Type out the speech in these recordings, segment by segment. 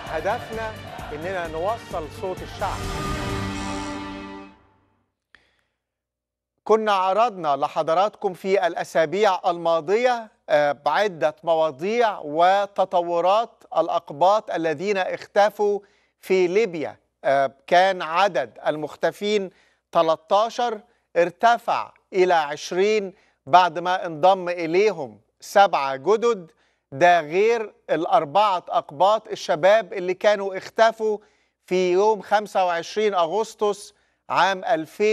هدفنا اننا نوصل صوت الشعب كنا عرضنا لحضراتكم في الاسابيع الماضيه آه، بعده مواضيع وتطورات الاقباط الذين اختفوا في ليبيا آه، كان عدد المختفين 13 ارتفع الى 20 بعد ما انضم اليهم سبعه جدد ده غير الأربعة أقباط الشباب اللي كانوا اختفوا في يوم 25 أغسطس عام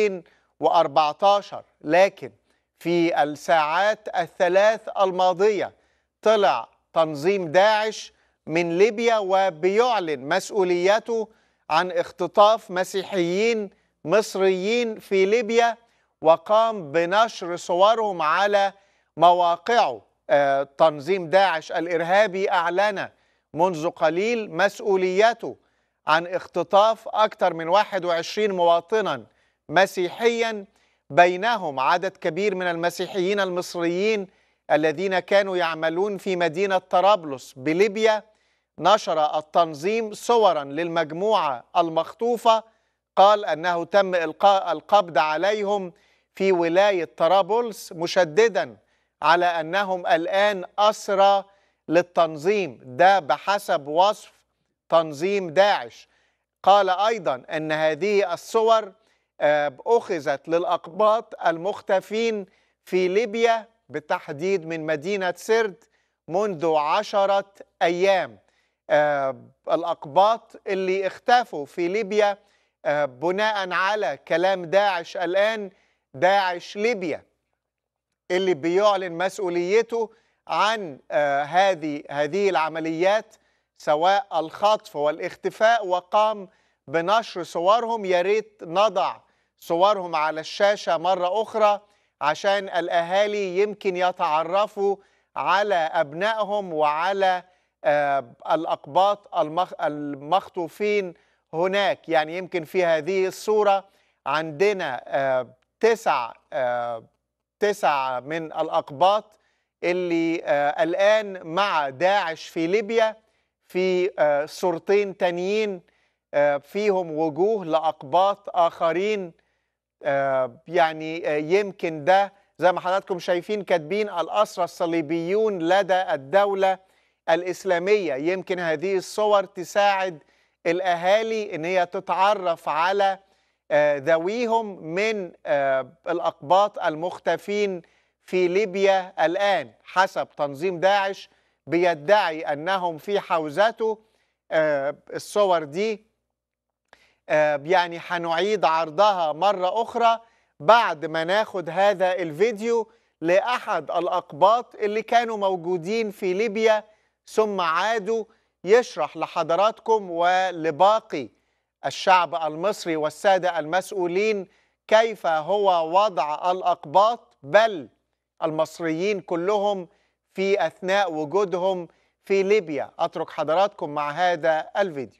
2014 لكن في الساعات الثلاث الماضية طلع تنظيم داعش من ليبيا وبيعلن مسؤوليته عن اختطاف مسيحيين مصريين في ليبيا وقام بنشر صورهم على مواقعه آه، تنظيم داعش الارهابي اعلن منذ قليل مسؤوليته عن اختطاف اكثر من 21 مواطنا مسيحيا بينهم عدد كبير من المسيحيين المصريين الذين كانوا يعملون في مدينه طرابلس بليبيا نشر التنظيم صورا للمجموعه المخطوفه قال انه تم القاء القبض عليهم في ولايه طرابلس مشددا على انهم الان اسرى للتنظيم ده بحسب وصف تنظيم داعش قال ايضا ان هذه الصور آه، اخذت للاقباط المختفين في ليبيا بالتحديد من مدينه سرت منذ عشره ايام آه، الاقباط اللي اختفوا في ليبيا آه، بناء على كلام داعش الان داعش ليبيا اللي بيعلن مسؤوليته عن آه، هذه هذه العمليات سواء الخطف والاختفاء وقام بنشر صورهم يا ريت نضع صورهم على الشاشه مره اخرى عشان الاهالي يمكن يتعرفوا على ابنائهم وعلى آه، الاقباط المخ- المخطوفين هناك يعني يمكن في هذه الصوره عندنا آه، تسع آه، تسعة من الأقباط اللي آه الآن مع داعش في ليبيا في آه صورتين تانيين آه فيهم وجوه لأقباط آخرين آه يعني آه يمكن ده زي ما حضراتكم شايفين كاتبين الأسرى الصليبيون لدى الدولة الإسلامية يمكن هذه الصور تساعد الأهالي إن هي تتعرف على آه، ذويهم من آه، الأقباط المختفين في ليبيا الآن حسب تنظيم داعش بيدعي أنهم في حوزته آه، الصور دي آه، يعني هنعيد عرضها مرة أخرى بعد ما ناخد هذا الفيديو لأحد الأقباط اللي كانوا موجودين في ليبيا ثم عادوا يشرح لحضراتكم ولباقي الشعب المصري والسادة المسؤولين كيف هو وضع الأقباط بل المصريين كلهم في أثناء وجودهم في ليبيا أترك حضراتكم مع هذا الفيديو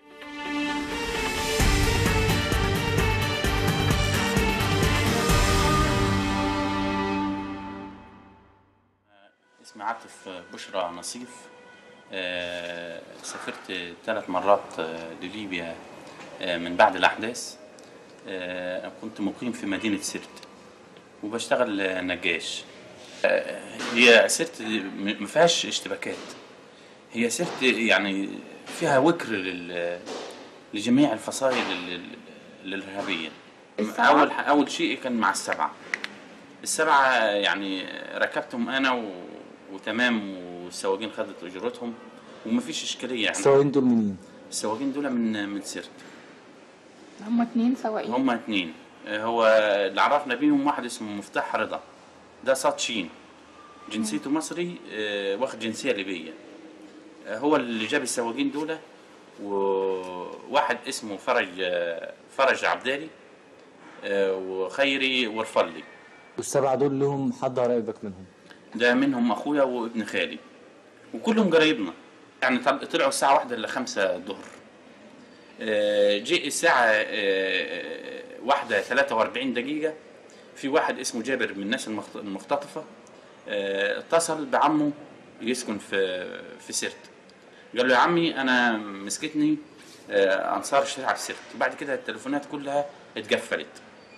اسمي عاطف بشرى نصيف آه، سافرت ثلاث مرات آه، لليبيا آه، من بعد الأحداث آه، كنت مقيم في مدينة سرت وبشتغل آه، نجاش آه، هي سرت م- ما فيهاش اشتباكات هي سرت يعني فيها وكر لل- لجميع الفصائل ال- ال- الإرهابية السبعة؟ أول ح- أول شيء كان مع السبعة السبعة يعني ركبتهم أنا و... وتمام والسواقين خدت أجرتهم ومفيش إشكالية يعني السواقين دول منين؟ السواقين دول من من سرت هم اتنين سواقين هم اتنين هو اللي عرفنا بيهم واحد اسمه مفتاح رضا ده صاد شين جنسيته مصري آه، واخد جنسية ليبية آه، هو اللي جاب السواقين دول وواحد اسمه فرج آه، فرج عبدالي آه، وخيري ورفلي والسبعة دول لهم حد قريبك منهم ده منهم اخويا وابن خالي وكلهم قرايبنا يعني طل- طلعوا الساعة واحدة إلا خمسة الظهر آه، جه الساعة آه، واحدة ثلاثة وأربعين دقيقة في واحد اسمه جابر من الناس المخت- المختطفة آه، اتصل بعمه يسكن في في سرت قال له يا عمي انا مسكتني آه، انصار الشريعه في سرت وبعد كده التليفونات كلها اتقفلت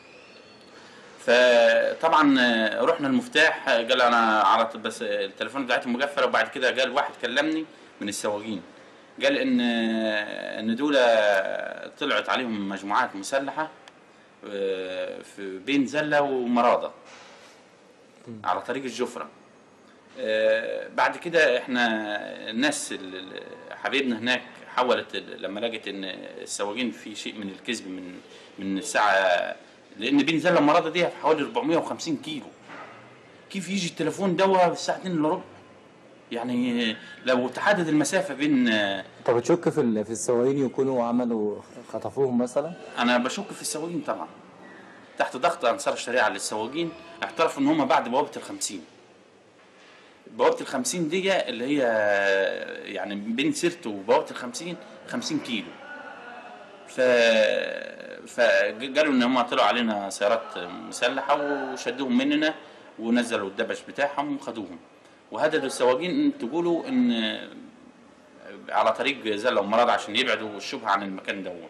فطبعا آه، رحنا المفتاح آه، قال انا على بس التليفون بتاعتي مقفله وبعد كده قال واحد كلمني من السواقين قال ان آه، ان دول طلعت عليهم مجموعات مسلحه آه، في بين زله ومراضه على طريق الجفره آه، بعد كده احنا الناس ال- ال- حبايبنا هناك حاولت ال- لما لقت ان السواقين في شيء من الكذب من من الساعه لان بين زله ومراضه دي حوالي 450 كيلو كيف يجي التليفون دوا الساعه 2 الا ربع يعني لو تحدد المسافه بين آه، انت بتشك في ال- في السواقين يكونوا عملوا خطفوهم مثلا انا بشك في السواقين طبعا تحت ضغط انصار الشريعه للسواقين اعترفوا ان هم بعد بوابه الخمسين بوابه الخمسين دي اللي هي يعني بين سيرته وبوابه الخمسين خمسين كيلو ف فقالوا ان هم طلعوا علينا سيارات مسلحه وشدوهم مننا ونزلوا الدبش بتاعهم وخدوهم وهددوا السواقين ان تقولوا ان على طريق زله ومراد عشان يبعدوا الشبهه عن المكان ده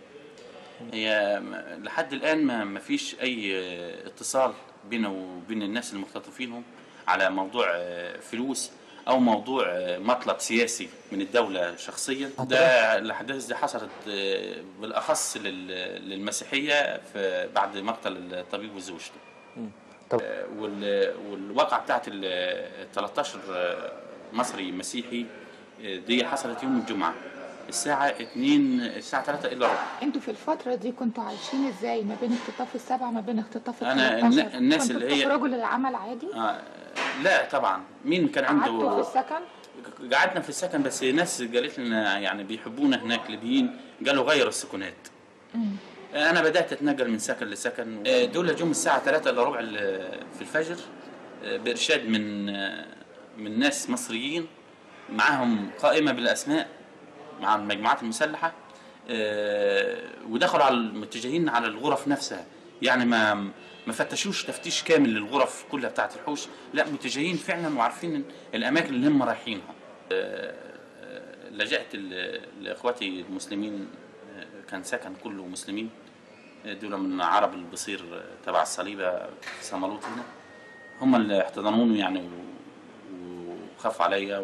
هي م- لحد الان ما ما فيش اي آه، اتصال بينه وبين الناس المختطفينهم على موضوع آه، فلوس او موضوع آه، مطلب سياسي من الدوله شخصيا ده الاحداث دي حصلت آه، بالاخص لل- للمسيحيه في بعد مقتل الطبيب وزوجته طب آه، وال- والواقعه بتاعت ال 13 آه، مصري مسيحي آه، دي حصلت يوم الجمعه الساعه 2 الساعه 3 الا ربع انتوا في الفترة دي كنتوا عايشين ازاي ما بين اختطاف السبعة ما بين اختطاف ال أنا 13 الن- الناس كنتوا اللي هي- بتخرجوا للعمل عادي آه لا طبعا مين كان قعدتوا في عنده السكن قعدنا في السكن بس ناس قالت لنا يعني بيحبونا هناك ليبيين قالوا غيروا السكنات انا بدات اتنقل من سكن لسكن آه، دول جم الساعه 3 الا ربع ال- في الفجر آه، بارشاد من آه، من ناس مصريين معاهم قائمه بالاسماء مع المجموعات المسلحه آه، ودخلوا على المتجهين على الغرف نفسها يعني ما ما فتشوش تفتيش كامل للغرف كلها بتاعت الحوش لا متجهين فعلا وعارفين الاماكن اللي هم رايحينها آه، آه، لجأت ل- لاخواتي المسلمين آه، كان سكن كله مسلمين آه، دول من عرب البصير آه، تبع الصليبه في صمالوط هنا هم اللي احتضنوني يعني و- وخافوا عليا و...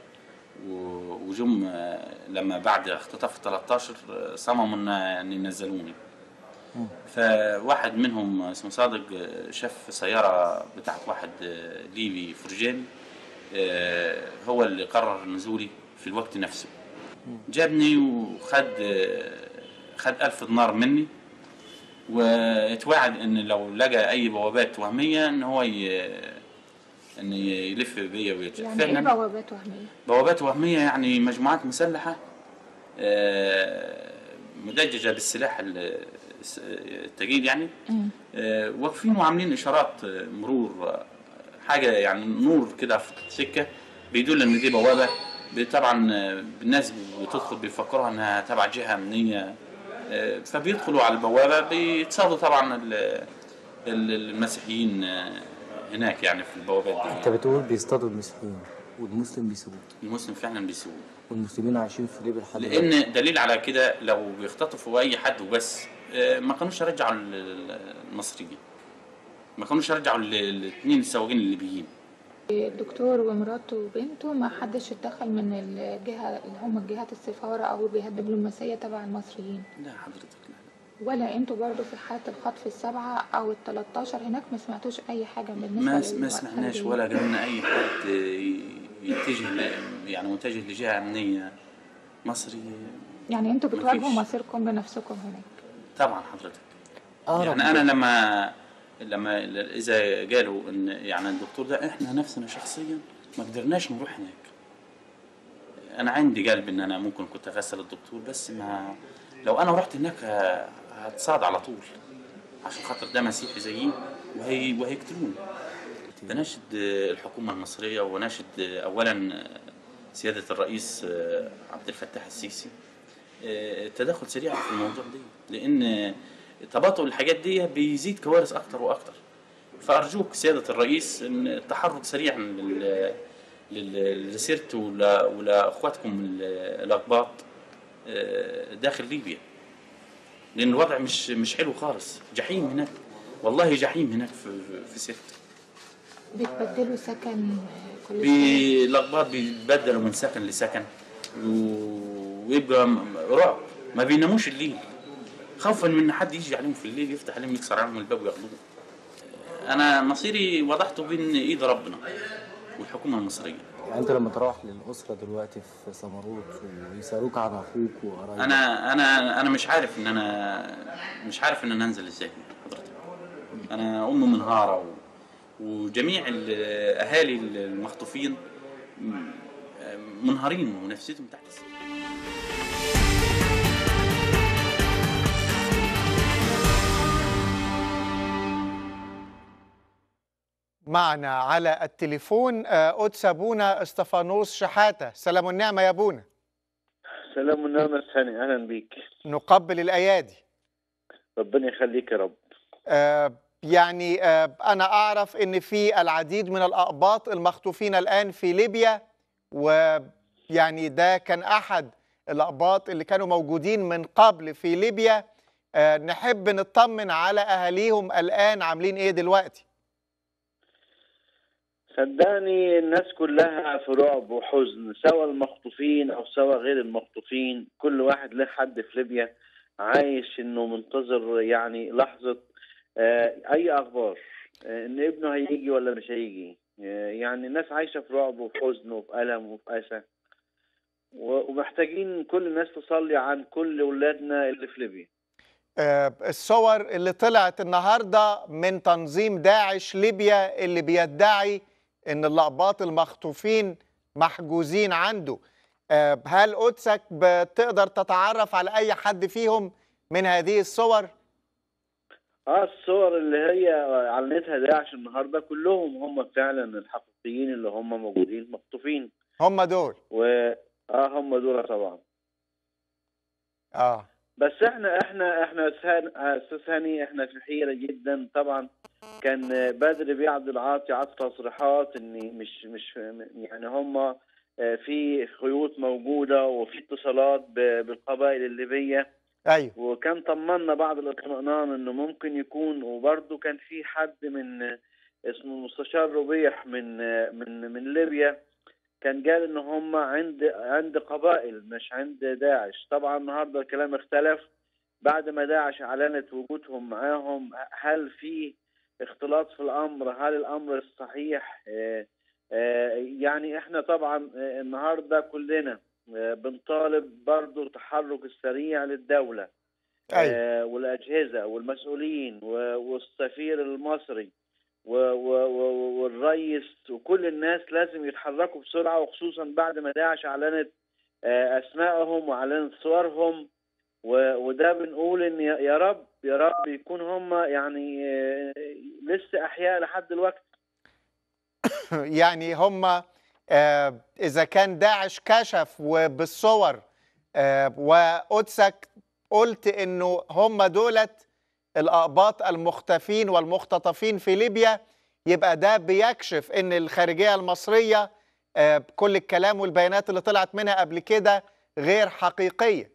و- وجم آه، لما بعد اختطاف 13 آه، صمموا ان ان ينزلوني فواحد منهم اسمه صادق آه، شاف سيارة بتاعت واحد آه، ليبي فرجاني آه، هو اللي قرر نزولي في الوقت نفسه جابني وخد آه، خد ألف دينار مني واتوعد ان لو لقى اي بوابات وهميه ان هو ي... ان يلف بيا ويرجع يعني ايه بوابات وهمية بوابات وهمية يعني مجموعات مسلحة آه، مدججة بالسلاح ال- الس- الثقيل يعني آه، واقفين وعاملين إشارات آه، مرور آه، حاجة يعني نور كده في السكة بيدل إن دي بوابة ب- طبعا آه، الناس بتدخل بيفكروها إنها تبع جهة أمنية آه، فبيدخلوا على البوابة بيتصادوا طبعا ال- ال- المسيحيين آه، هناك يعني في البوابات دي انت بتقول بيصطادوا المسيحيين والمسلم بيسيبوه المسلم فعلا بيسوق والمسلمين عايشين في ليبيا لحد دلوقتي. لان دليل على كده لو بيختطفوا اي حد وبس آه، ما كانوش يرجعوا ال- ال- المصريين ما كانوش يرجعوا الاثنين السواقين الليبيين الدكتور ومراته وبنته ما حدش اتدخل من الجهة اللي هم جهات السفارة او الجهات الدبلوماسية تبع المصريين لا حضرتك لا ولا انتوا برضو في حالة الخطف السبعة او ال 13 هناك ما سمعتوش اي حاجة بالنسبة ما لل- ما سمعناش للخارجية؟ ولا قالنا اي حد ي- يتجه ل- يعني متجه لجهه امنيه مصري يعني انتوا مفيش. بتواجهوا مصيركم بنفسكم هناك طبعا حضرتك أقرب يعني انا لما لما اذا قالوا ان يعني الدكتور ده احنا نفسنا شخصيا ما قدرناش نروح هناك انا عندي قلب ان انا ممكن كنت اغسل الدكتور بس ما لو انا رحت هناك ه- هتصاد على طول عشان خاطر ده مسيحي زيي وهي وهيقتلوني بناشد الحكومه المصريه وناشد اولا سياده الرئيس عبد الفتاح السيسي التدخل سريع في الموضوع ده لان تباطؤ الحاجات دي بيزيد كوارث اكتر واكتر فارجوك سياده الرئيس ان التحرك سريعا لل- لل- لسيرت ولا ولاخواتكم ال- الاقباط آه، داخل ليبيا لان الوضع مش مش حلو خالص جحيم هناك والله جحيم هناك في في سيرت بتبدلوا سكن كل سنة بي- الاقباط بيتبدلوا من سكن لسكن و- ويبقى م- رعب ما بيناموش الليل خوفا من ان حد يجي عليهم في الليل يفتح عليهم يكسر عليهم الباب وياخدوه انا مصيري وضعته بين ايد ربنا والحكومه المصريه يعني انت لما تروح للاسره دلوقتي في سمروت ويسالوك عن اخوك وقرايبك انا انا انا مش عارف ان انا مش عارف ان انا انزل ازاي حضرتك انا ام منهاره و... وجميع الاهالي المخطوفين م- منهارين ونفسيتهم تحت الصفر معنا على التليفون آه، قدس ابونا استفانوس شحاته سلام النعمه يا ابونا سلام ونعمة الثاني أهلا بيك نقبل الايادي ربنا يخليك يا رب آه، يعني آه، انا اعرف ان في العديد من الاقباط المخطوفين الان في ليبيا ويعني ده كان احد الاقباط اللي كانوا موجودين من قبل في ليبيا آه، نحب نطمن على اهاليهم الان عاملين ايه دلوقتي صدقني الناس كلها في رعب وحزن سواء المخطوفين أو سواء غير المخطوفين كل واحد له حد في ليبيا عايش إنه منتظر يعني لحظة آه، أي أخبار آه، إن ابنه هيجي ولا مش هيجي آه، يعني الناس عايشة في رعب وفي حزن وفي ألم وفي أسى و- ومحتاجين كل الناس تصلي عن كل أولادنا اللي في ليبيا آه، الصور اللي طلعت النهارده من تنظيم داعش ليبيا اللي بيدعي ان الاقباط المخطوفين محجوزين عنده آه، هل قدسك بتقدر تتعرف على اي حد فيهم من هذه الصور اه الصور اللي هي اعلنتها داعش النهارده كلهم هم فعلا الحقيقيين اللي هم موجودين مخطوفين هم دول و اه هم دول طبعا اه بس احنا احنا احنا سهن- آه، استاذ هاني احنا في حيره جدا طبعا كان آه، بدر بيعبد العاطي عطى تصريحات ان مش مش يعني هم آه، في خيوط موجوده وفي اتصالات ب- بالقبائل الليبيه ايوه وكان طمنا بعض الاطمئنان انه ممكن يكون وبرضه كان في حد من اسمه المستشار ربيح من من من ليبيا كان قال ان هم عند عند قبائل مش عند داعش طبعا النهارده الكلام اختلف بعد ما داعش اعلنت وجودهم معاهم هل في اختلاط في الامر هل الامر صحيح آه، آه، يعني احنا طبعا آه، النهارده كلنا آه، بنطالب برضو التحرك السريع للدولة ايوه آه، والأجهزة والمسؤولين و- والسفير المصري و- و- و- والرئيس وكل الناس لازم يتحركوا بسرعة وخصوصا بعد ما داعش أعلنت آه، أسمائهم وأعلنت صورهم و- وده بنقول إن يا يا رب يا رب يكون هم يعني آه، لسه أحياء لحد دلوقتي يعني هم آه، اذا كان داعش كشف وبالصور آه، وقدسك قلت انه هم دولت الاقباط المختفين والمختطفين في ليبيا يبقى ده بيكشف ان الخارجيه المصريه آه، كل الكلام والبيانات اللي طلعت منها قبل كده غير حقيقيه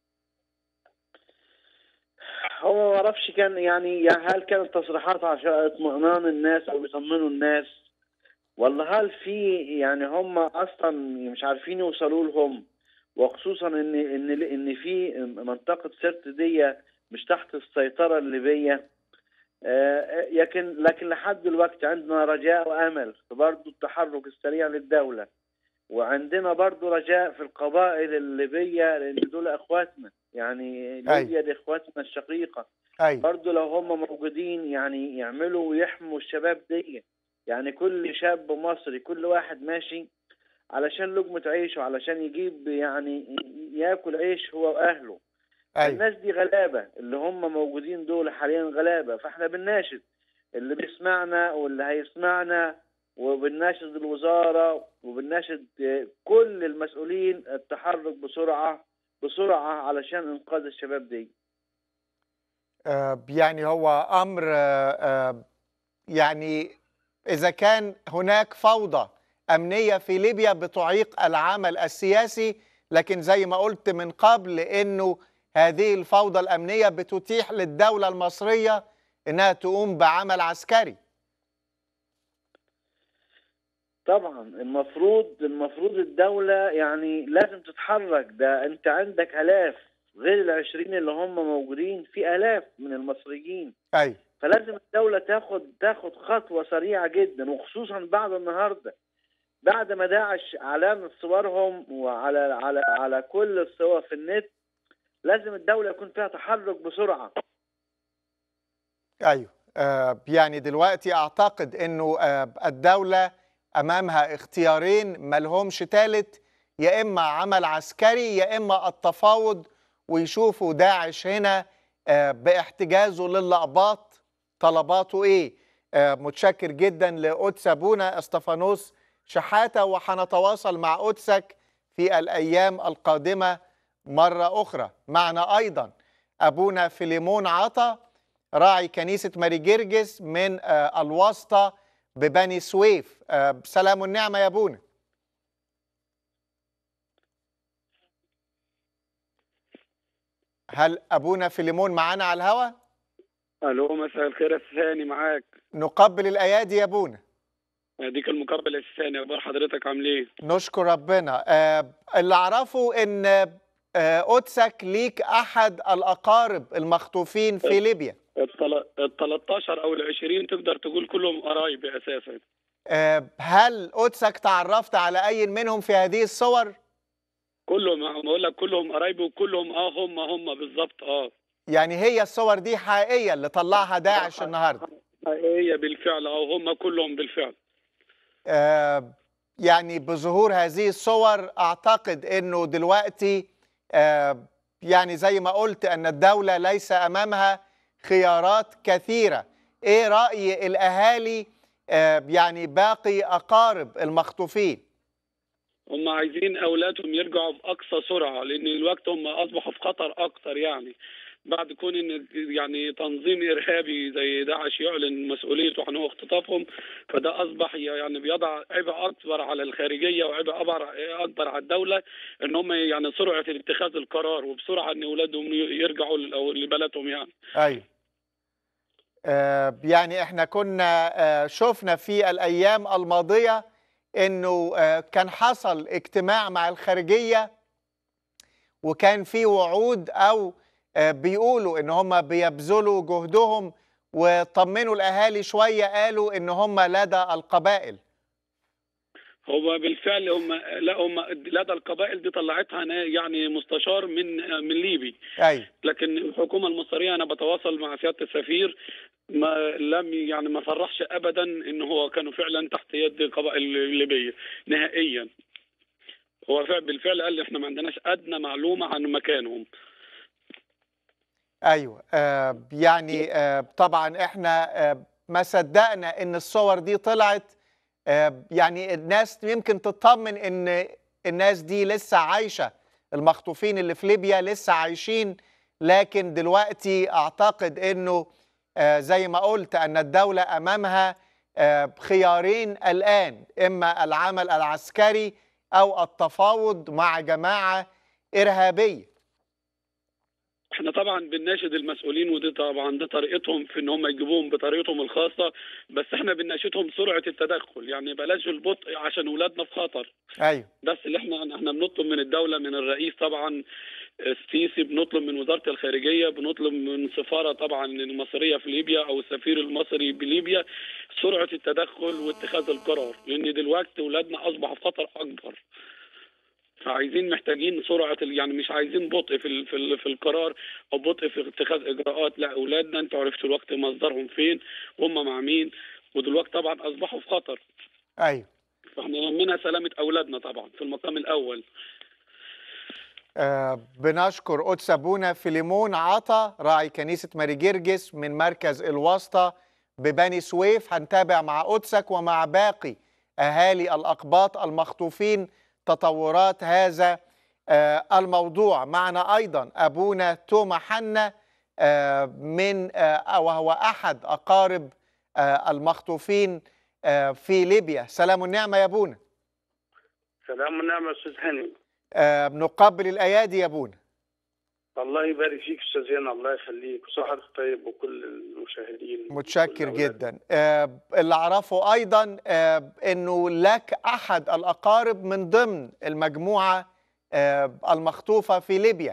هو ما اعرفش كان يعني يعني هل كانت تصريحات عشان اطمئنان الناس او يطمنوا الناس ولا هل في يعني هم اصلا مش عارفين يوصلوا لهم وخصوصا ان ان ان في منطقه سرت دي مش تحت السيطره الليبيه آه، لكن لكن لحد دلوقتي عندنا رجاء وامل في برضه التحرك السريع للدوله وعندنا برضه رجاء في القبائل الليبيه لان دول اخواتنا يعني ليبيا دي اخواتنا الشقيقه ايوه برضه لو هم موجودين يعني يعملوا ويحموا الشباب دي يعني كل شاب مصري كل واحد ماشي علشان لقمة عيشه علشان يجيب يعني ياكل عيش هو واهله ايوه الناس دي غلابة اللي هم موجودين دول حاليا غلابة فاحنا بنناشد اللي بيسمعنا واللي هيسمعنا وبنناشد الوزارة وبنناشد كل المسؤولين التحرك بسرعة بسرعة علشان إنقاذ الشباب دي آه، يعني هو امر آه، آه، يعني اذا كان هناك فوضى أمنية في ليبيا بتعيق العمل السياسي لكن زي ما قلت من قبل أنه هذه الفوضى الأمنية بتتيح للدولة المصرية أنها تقوم بعمل عسكري طبعا المفروض المفروض الدولة يعني لازم تتحرك ده انت عندك الاف غير العشرين اللي هم موجودين في الاف من المصريين أي فلازم الدولة تاخد تاخد خطوة سريعة جدا وخصوصا بعد النهاردة بعد ما داعش اعلان صورهم وعلى على على كل الصور في النت لازم الدولة يكون فيها تحرك بسرعة أيوه آه يعني دلوقتي أعتقد أنه آه الدولة أمامها اختيارين ملهمش تالت يا إما عمل عسكري يا إما التفاوض ويشوفوا داعش هنا آه باحتجازه للأقباط طلباته إيه آه متشكر جدا لقدس أبونا استفانوس شحاتة وحنتواصل مع قدسك في الأيام القادمة مرة أخرى معنا أيضا أبونا فيليمون عطا راعي كنيسة ماري جرجس من آه الواسطة ببني سويف آه سلام النعمة يا أبونا هل أبونا فيليمون معانا على الهوا؟ الو مساء الخير الثاني معاك نقبل الأيادي يا أبونا اديك المقابل الثاني اخبار حضرتك عامل ايه نشكر ربنا آه اللي أعرفه إن آه قدسك ليك أحد الأقارب المخطوفين في ليبيا ال 13 او ال 20 تقدر تقول كلهم قرايبي اساسا آه هل قدسك تعرفت على أي منهم في هذه الصور؟ كلهم بقول لك كلهم قرايبي وكلهم اه هم هم بالظبط اه يعني هي الصور دي حقيقية اللي طلعها داعش النهاردة هي بالفعل اه هم كلهم بالفعل آه يعني بظهور هذه الصور أعتقد أنه دلوقتي آه يعني زي ما قلت أن الدولة ليس أمامها خيارات كثيرة إيه رأي الأهالي آه يعني باقي أقارب المخطوفين هم عايزين اولادهم يرجعوا باقصى سرعه لان الوقت هم اصبحوا في خطر اكتر يعني بعد كون ان يعني تنظيم ارهابي زي داعش يعلن مسؤوليته عن اختطافهم فده اصبح يعني بيضع عبء اكبر على الخارجيه وعبء اكبر اكبر على الدوله ان هم يعني سرعه اتخاذ القرار وبسرعه ان اولادهم يرجعوا لبلدهم يعني. ايوه. آه يعني احنا كنا آه شفنا في الايام الماضيه انه آه كان حصل اجتماع مع الخارجيه وكان في وعود او بيقولوا ان هم بيبذلوا جهدهم وطمنوا الاهالي شويه قالوا ان هم لدى القبائل هو بالفعل هم لا هم لدى القبائل دي طلعتها يعني مستشار من من ليبي ايوه لكن الحكومه المصريه انا بتواصل مع سياده السفير ما لم يعني ما صرحش ابدا ان هو كانوا فعلا تحت يد القبائل الليبيه نهائيا هو بالفعل قال احنا ما عندناش ادنى معلومه عن مكانهم ايوه آه يعني آه طبعا احنا آه ما صدقنا ان الصور دي طلعت آه يعني الناس يمكن تطمن ان الناس دي لسه عايشه المخطوفين اللي في ليبيا لسه عايشين لكن دلوقتي اعتقد انه آه زي ما قلت ان الدوله امامها آه خيارين الان اما العمل العسكري او التفاوض مع جماعه ارهابيه احنا طبعا بنناشد المسؤولين ودي طبعا دي طريقتهم في ان هم يجيبوهم بطريقتهم الخاصه بس احنا بنناشدهم سرعه التدخل يعني بلاش البطء عشان اولادنا في خطر ايوه بس اللي احنا احنا بنطلب من الدوله من الرئيس طبعا السيسي بنطلب من وزاره الخارجيه بنطلب من سفاره طبعا المصريه في ليبيا او السفير المصري بليبيا سرعه التدخل واتخاذ القرار لان دلوقتي اولادنا اصبحوا في خطر اكبر فعايزين محتاجين سرعه يعني مش عايزين بطء في في في القرار او بطء في اتخاذ اجراءات لا اولادنا انتوا عرفتوا الوقت مصدرهم فين وهم مع مين ودلوقتي طبعا اصبحوا في خطر ايوه فاحنا يهمنا سلامه اولادنا طبعا في المقام الاول آه بنشكر قدس ابونا فيليمون عطا راعي كنيسه ماري جرجس من مركز الواسطه ببني سويف هنتابع مع قدسك ومع باقي اهالي الاقباط المخطوفين تطورات هذا الموضوع معنا أيضا أبونا توما حنا من وهو أحد أقارب المخطوفين في ليبيا سلام النعمة يا أبونا سلام ونعم يا استاذ هاني آه، نقبل الايادي يا ابونا الله يبارك فيك استاذ هاني الله يخليك وصحتك طيب وكل المشاهدين متشكر وكل الأولاد. جدا آه، اللي اعرفه ايضا آه، انه لك احد الاقارب من ضمن المجموعه آه، المخطوفه في ليبيا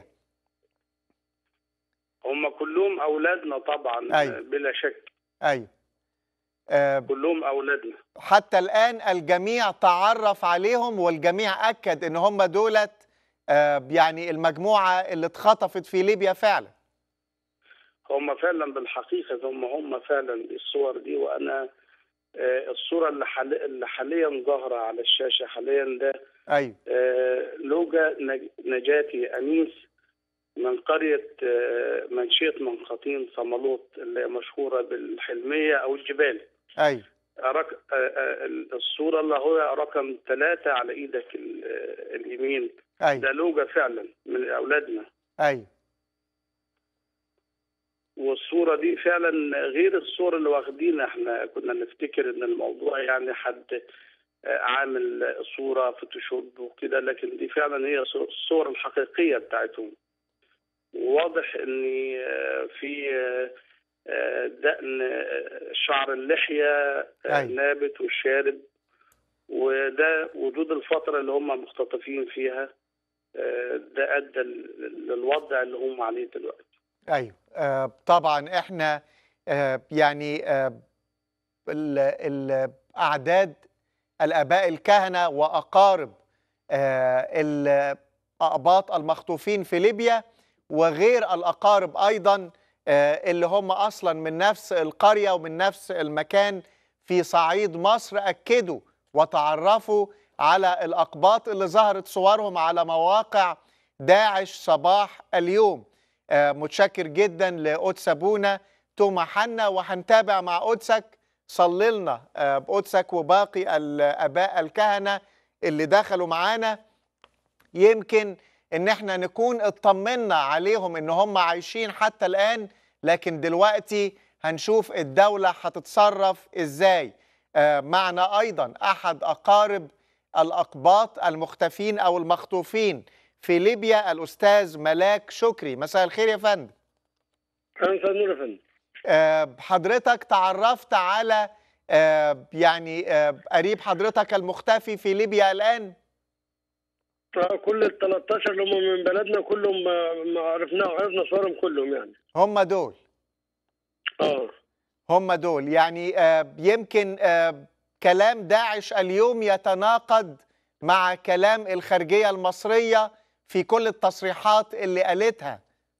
هم كلهم اولادنا طبعا أيوة. بلا شك ايوه آه، كلهم اولادنا حتى الان الجميع تعرف عليهم والجميع اكد ان هم دولت آه، يعني المجموعه اللي اتخطفت في ليبيا فعلا هم فعلا بالحقيقه هم هم فعلا الصور دي وانا آه، الصوره اللي, حال... اللي حاليا ظاهره على الشاشه حاليا ده ايوه آه، لوجا نج- نجاتي انيس من قريه آه، منشيه منقطين صمالوط اللي هي مشهوره بالحلميه او الجبال ايوه رك... آه، آه، الصوره اللي هو رقم ثلاثه على ايدك ال- آه، اليمين ده ايوه لوجا فعلا من اولادنا ايوه والصورة دي فعلا غير الصورة اللي واخدينها احنا كنا نفتكر ان الموضوع يعني حد آه، عامل صورة فوتوشوب وكده لكن دي فعلا هي صو- الصور الحقيقية بتاعتهم وواضح ان آه، في آه، آه، دقن آه، شعر اللحية آه، أيوة. نابت والشارب وده وجود الفترة اللي هم مختطفين فيها آه، ده أدى لل- للوضع اللي هم عليه دلوقتي ايوه آه، طبعا احنا آه، يعني آه، ال- ال- اعداد الاباء الكهنه واقارب آه، الاقباط المخطوفين في ليبيا وغير الاقارب ايضا آه، اللي هم اصلا من نفس القريه ومن نفس المكان في صعيد مصر اكدوا وتعرفوا على الاقباط اللي ظهرت صورهم على مواقع داعش صباح اليوم آه، متشكر جدا لقدس ابونا توما حنا وهنتابع مع قدسك صلي لنا آه، بقدسك وباقي الاباء الكهنه اللي دخلوا معانا يمكن ان احنا نكون اطمنا عليهم ان هم عايشين حتى الان لكن دلوقتي هنشوف الدوله هتتصرف ازاي آه، معنا ايضا احد اقارب الاقباط المختفين او المخطوفين في ليبيا الاستاذ ملاك شكري مساء الخير يا فندم كان نور يا فندم آه، حضرتك تعرفت على آه، يعني آه، قريب حضرتك المختفي في ليبيا الان آه، كل ال 13 اللي هم من بلدنا كلهم ما ما عرفنا عرفنا صورهم كلهم يعني هم دول اه هم دول يعني آه، يمكن آه، كلام داعش اليوم يتناقض مع كلام الخارجية المصرية في كل التصريحات اللي قالتها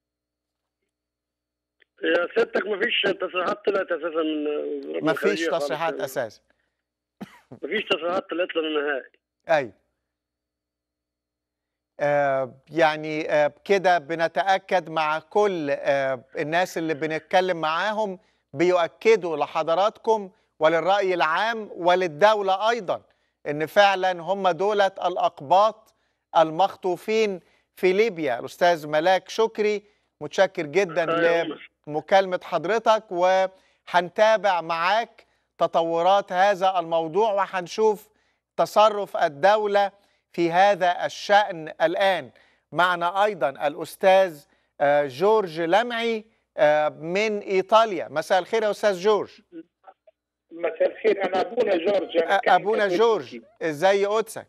يا سيادتك ما فيش تصريحات طلعت اساسا من من ما فيش الخارجية خالص تصريحات يعني. أساسا ما فيش تصريحات طلعت لنا نهائي أيوة آه، يعني آه، كده بنتأكد مع كل آه، الناس اللي بنتكلم معاهم بيؤكدوا لحضراتكم وللرأي العام وللدولة أيضا إن فعلا هم دولة الأقباط المخطوفين في ليبيا الأستاذ ملاك شكري متشكر جدا أيوة. لمكالمة حضرتك وهنتابع معاك تطورات هذا الموضوع وهنشوف تصرف الدولة في هذا الشأن الآن معنا أيضا الأستاذ آه، جورج لمعي آه، من إيطاليا مساء الخير يا أستاذ جورج مساء الخير انا ابونا جورج أنا آه، كان أبونا كاتوليكي. جورج إزاي قدسك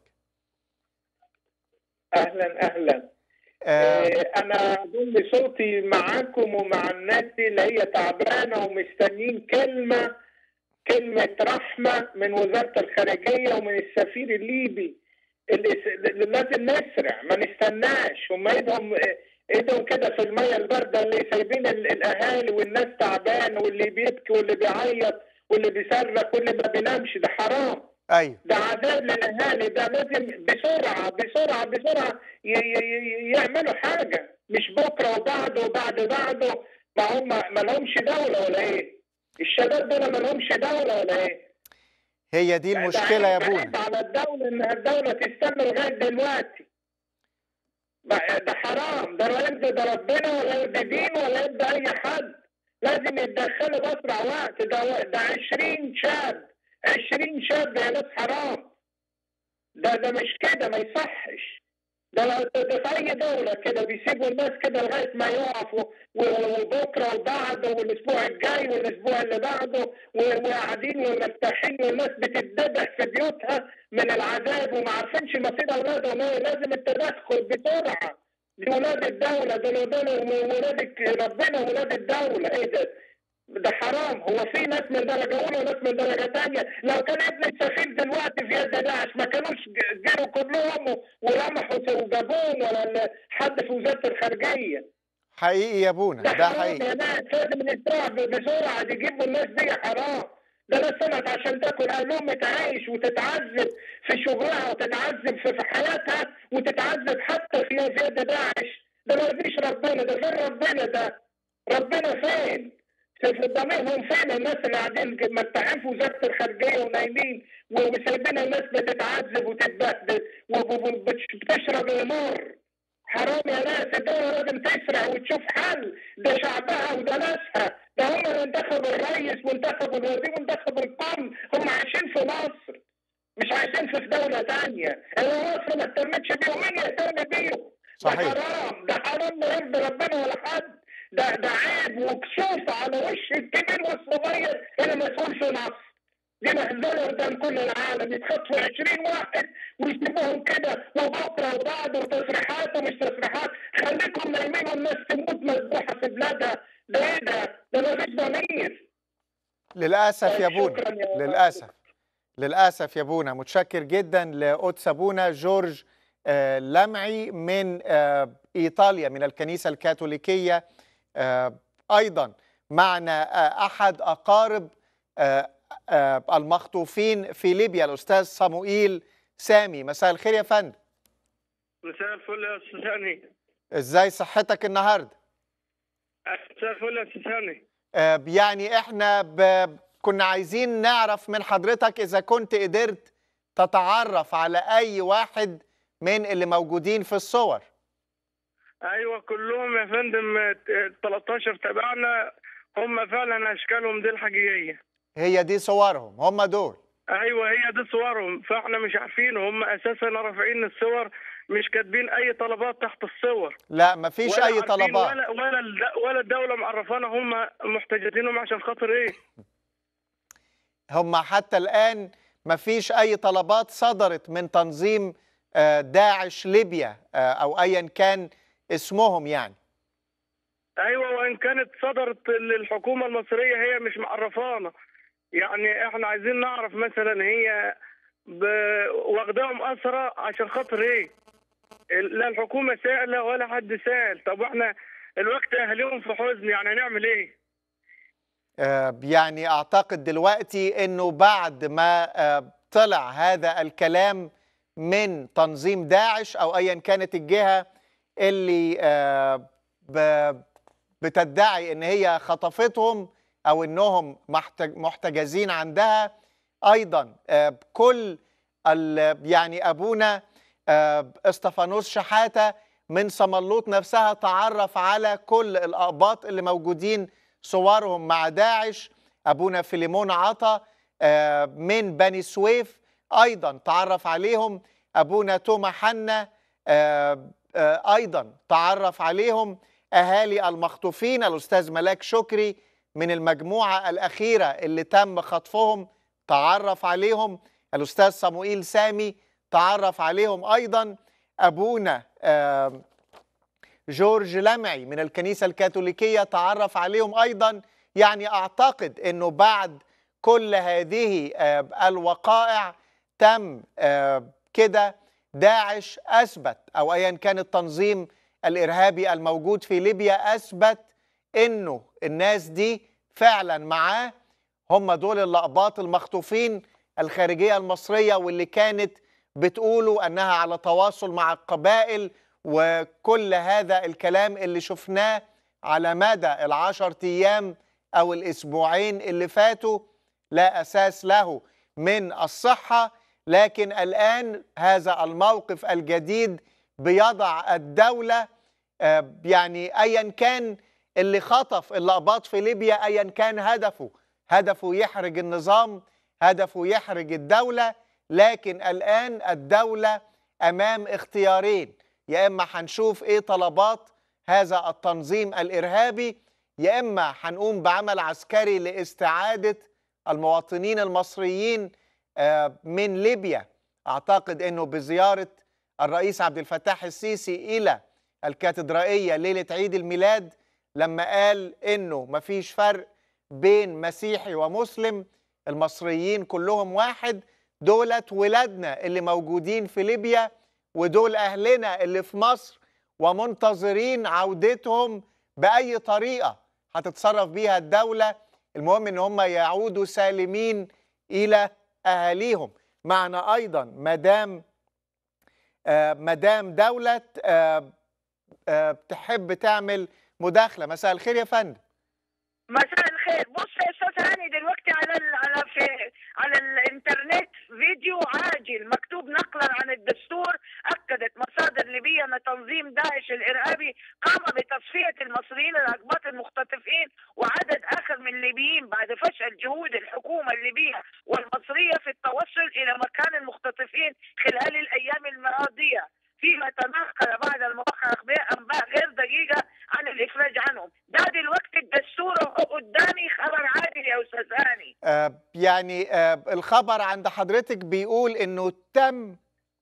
اهلا اهلا آه، آه، انا اضم صوتي معاكم ومع الناس دي اللي هي تعبانه ومستنيين كلمه كلمه رحمه من وزاره الخارجيه ومن السفير الليبي اللي اللي لازم نسرع ما نستناش هم ايدهم ايدهم كده في الميه البارده اللي سايبين ال- الاهالي والناس تعبان واللي بيبكي واللي بيعيط واللي بيصرخ واللي ما بينامش ده حرام أيوه ده عذاب للاهالي ده لازم بسرعه بسرعه بسرعه ي- ي- ي- يعملوا حاجه مش بكره وبعده وبعد بعده ما هم ما لهمش دوله ولا ايه؟ الشباب دول ما لهمش دوله ولا ايه؟ هي دي ده المشكلة يا عيب- أبونا عيب على الدوله انها الدوله تستنى لغايه دلوقتي بقى ده حرام ده لا يرضي ده ربنا ولا يرضي دين ولا يرضي اي حد لازم يتدخلوا باسرع وقت ده ده 20 شاب 20 شاب يا ناس حرام ده ده مش كده ما يصحش ده ده ده في اي دوله كده بيسيبوا الناس كده لغايه ما يقفوا و- وبكره وبعده والاسبوع الجاي والاسبوع اللي بعده و- وقاعدين ومرتاحين والناس بتتذبح في بيوتها من العذاب وما عارفينش مصير اولادهم ايه لازم التدخل بسرعه دي ولاد الدوله دول دول ولاد الك- ربنا ولاد الدوله ايه ده ده حرام هو في ناس من درجة أولى وناس من درجة تانية لو كان ابن السفير دلوقتي في يد داعش ما كانوش ج- جروا كلهم و- ورمحوا وجابوهم ولا حد في وزارة الخارجية حقيقي يا ابونا ده ده حرام حقيقي يا ناس لازم نسرع ب- بسرعة دي يجيبوا الناس دي حرام ده ناس سمعت عشان تاكل أهلهم تعيش وتتعذب في شغلها وتتعذب في في حياتها وتتعذب حتى في في يد داعش ده ما يرضيش ربنا ده فين ربنا ده ربنا فين؟ في في ضميرهم فين الناس اللي قاعدين مرتاحين في وزاره الخارجيه ونايمين وسايبين الناس بتتعذب وتتبهدل وبتشرب المر حرام يا ناس الدولة لازم تسرع وتشوف حل ده شعبها وده ناسها ده هم اللي انتخبوا الرئيس وانتخبوا الوزير وانتخبوا القم هم عايشين في مصر مش عايشين في دولة تانية لو مصر ما اهتمتش بيهم مين يهتم بيهم؟ صحيح. ده حرام ده حرام لا يرضي ربنا ولا حد ده ده عيب وكسوف على وش الكبير والصغير اللي مسؤول في مصر دي مهزله قدام كل العالم يتخطفوا 20 واحد ويسيبوهم كده وبكره وبعد وتصريحات ومش تصريحات خليكم نايمين والناس تموت مذبوحه في بلادها ده ايه ده؟ ده مفيش ضمير للاسف يا طيب، ابونا شكراً يا للاسف للاسف يا ابونا متشكر جدا لقدس ابونا جورج آه، لمعي من آه، ايطاليا من الكنيسه الكاثوليكيه آه، ايضا معنا آه، احد اقارب آه، آه، المخطوفين في ليبيا الاستاذ صموئيل سامي مساء الخير يا فندم مساء الفل يا استاذ هاني ازاي صحتك النهارده مساء الفل يا استاذ هاني آه، يعني احنا ب... كنا عايزين نعرف من حضرتك اذا كنت قدرت تتعرف على اي واحد من اللي موجودين في الصور ايوه كلهم يا فندم ال 13 تبعنا هم فعلا اشكالهم دي الحقيقيه هي دي صورهم هم دول ايوه هي دي صورهم فاحنا مش عارفين هم اساسا رافعين الصور مش كاتبين اي طلبات تحت الصور لا مفيش ولا اي عارفين طلبات ولا ولا الد- ولا الدوله معرفانا هم محتجزينهم عشان خاطر ايه هم حتى الان مفيش اي طلبات صدرت من تنظيم آه، داعش ليبيا آه، او ايا كان اسمهم يعني ايوه وان كانت صدرت للحكومه المصريه هي مش معرفانا يعني احنا عايزين نعرف مثلا هي ب... واخداهم اسرى عشان خاطر ايه ال- لا الحكومه سائله ولا حد سائل طب احنا الوقت اهاليهم في حزن يعني هنعمل ايه آه، يعني اعتقد دلوقتي انه بعد ما آه، طلع هذا الكلام من تنظيم داعش او ايا كانت الجهه اللي آه، ب- بتدعي ان هي خطفتهم او انهم محتج- محتجزين عندها ايضا آه، كل ال- يعني ابونا آه، استفانوس شحاته من صملوط نفسها تعرف على كل الاقباط اللي موجودين صورهم مع داعش ابونا فيليمون عطا آه، من بني سويف ايضا تعرف عليهم ابونا توما حنا آه، آه، ايضا تعرف عليهم اهالي المخطوفين الاستاذ ملاك شكري من المجموعه الاخيره اللي تم خطفهم تعرف عليهم الاستاذ صموئيل سامي تعرف عليهم ايضا ابونا آه، جورج لمعي من الكنيسة الكاثوليكية تعرف عليهم أيضا يعني أعتقد أنه بعد كل هذه آه، الوقائع تم آه، كده داعش أثبت أو أيا كان التنظيم الإرهابي الموجود في ليبيا أثبت أنه الناس دي فعلا معاه هم دول اللقباط المخطوفين الخارجية المصرية واللي كانت بتقولوا أنها على تواصل مع القبائل وكل هذا الكلام اللي شفناه على مدى العشر أيام أو الأسبوعين اللي فاتوا لا أساس له من الصحة لكن الآن هذا الموقف الجديد بيضع الدولة آه، يعني أيا كان اللي خطف اللقباط في ليبيا أيا كان هدفه هدفه يحرج النظام هدفه يحرج الدولة لكن الآن الدولة أمام اختيارين يا إما هنشوف إيه طلبات هذا التنظيم الإرهابي يا إما هنقوم بعمل عسكري لاستعادة المواطنين المصريين آه، من ليبيا أعتقد أنه بزيارة الرئيس عبد الفتاح السيسي إلى الكاتدرائية ليلة عيد الميلاد لما قال أنه مفيش فرق بين مسيحي ومسلم المصريين كلهم واحد دولت ولادنا اللي موجودين في ليبيا ودول أهلنا اللي في مصر ومنتظرين عودتهم بأي طريقة هتتصرف بيها الدولة المهم ان هم يعودوا سالمين الى اهاليهم معنا ايضا مدام آه مدام دولة آه آه تحب تعمل مداخلة مساء الخير يا فندم مساء الخير بص يا استاذ هاني دلوقتي على ال على في على الانترنت فيديو عاجل مكتوب نقلا عن الدستور اكدت مصادر ليبيه ان تنظيم داعش الارهابي قام بتصفيه المصريين الاقباط المختطفين وعدد اخر من الليبيين بعد فشل جهود الحكومه الليبيه والمصريه في التوصل الى مكان المختطفين خلال الايام الماضيه فيما تناقل بعض المواقع اخبار انباء غير دقيقه عن الافراج عنهم ده دلوقتي الدستور اهو قدامي خبر عادل يا استاذ هاني آه يعني آه الخبر عند حضرتك بيقول انه تم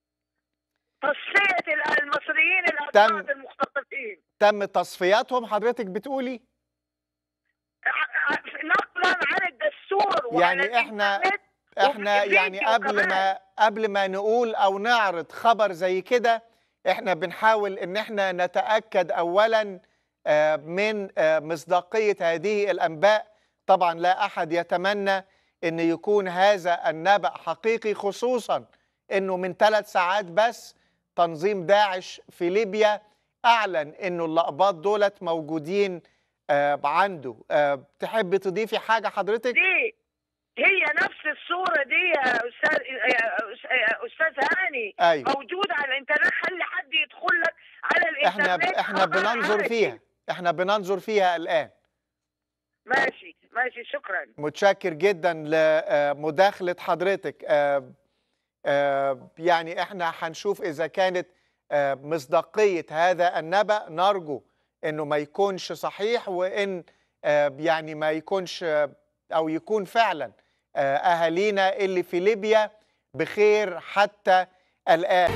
تصفيه المصريين تم- الاقباط المختطفين تم تصفياتهم حضرتك بتقولي ع- ع- نقلا عن الدستور وعلى يعني احنا الإنترنت احنا وفي يعني فيديو قبل كمان. ما قبل ما نقول او نعرض خبر زي كده احنا بنحاول ان احنا نتاكد اولا آه، من آه، مصداقيه هذه الانباء طبعا لا احد يتمنى ان يكون هذا النبأ حقيقي خصوصا انه من ثلاث ساعات بس تنظيم داعش في ليبيا اعلن انه الاقباط دولت موجودين آه، عنده آه، تحب تضيفي حاجه حضرتك دي هي نفس الصورة دي يا أستاذ يا أس- يا أستاذ هاني أيوة. موجودة على الإنترنت خلي حد يدخل لك على احنا الإنترنت احنا خبر بننظر عادي. فيها احنا بننظر فيها الان ماشي ماشي شكرا متشكر جدا لمداخله حضرتك آه، آه، يعني احنا هنشوف اذا كانت آه، مصداقيه هذا النبأ نرجو انه ما يكونش صحيح وان آه، يعني ما يكونش آه، او يكون فعلا آه، اهالينا اللي في ليبيا بخير حتى الان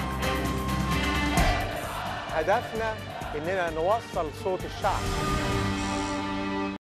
هدفنا اننا نوصل صوت الشعب